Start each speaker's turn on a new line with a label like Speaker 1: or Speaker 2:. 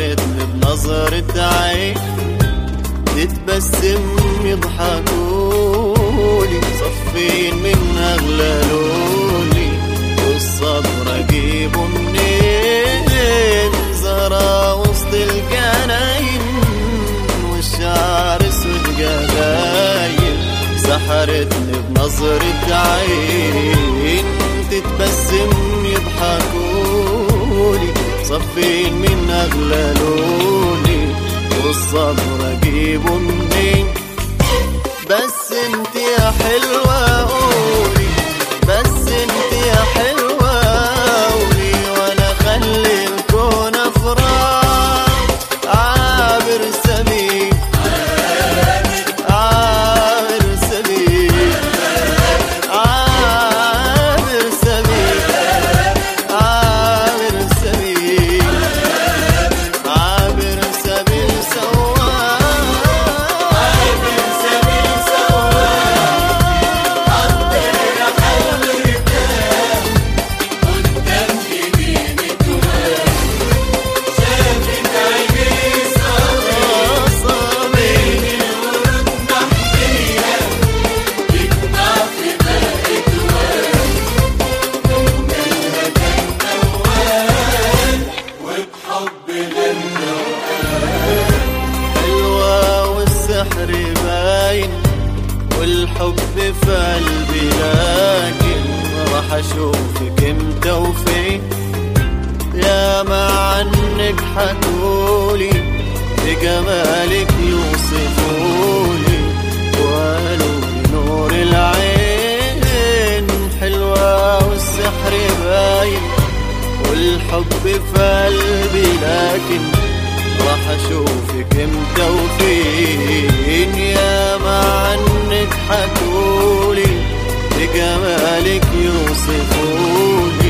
Speaker 1: سحرتني بنظرة عين تتبسم يضحكولي صفين من أغلى لولي والصبر أجيبه منين زرع وسط الجناين والشعر اسود جباين سحرتني بنظرة عين تتبسم يضحكولي صفين من أغلى لوني والصبر أجيبه منين بس انت يا حلوة قولي بس انت يا حلوة قولي وانا خلي الكون افراح عابر سبيل عابر سبيل عابر سبيل عابر سبيل عابر سبيل سواق عابر سبيل حلوة والسحر باين والحب في قلبي لكن راح اشوفك امتى وفين يا ما عنك حكولي بجمالك يوصفولي وقالوا لي نور العين حلوة والسحر باين والحب في قلبي لكن راح اشوفك امتى وفين يا ما عنك حكولي بجمالك يوصفولي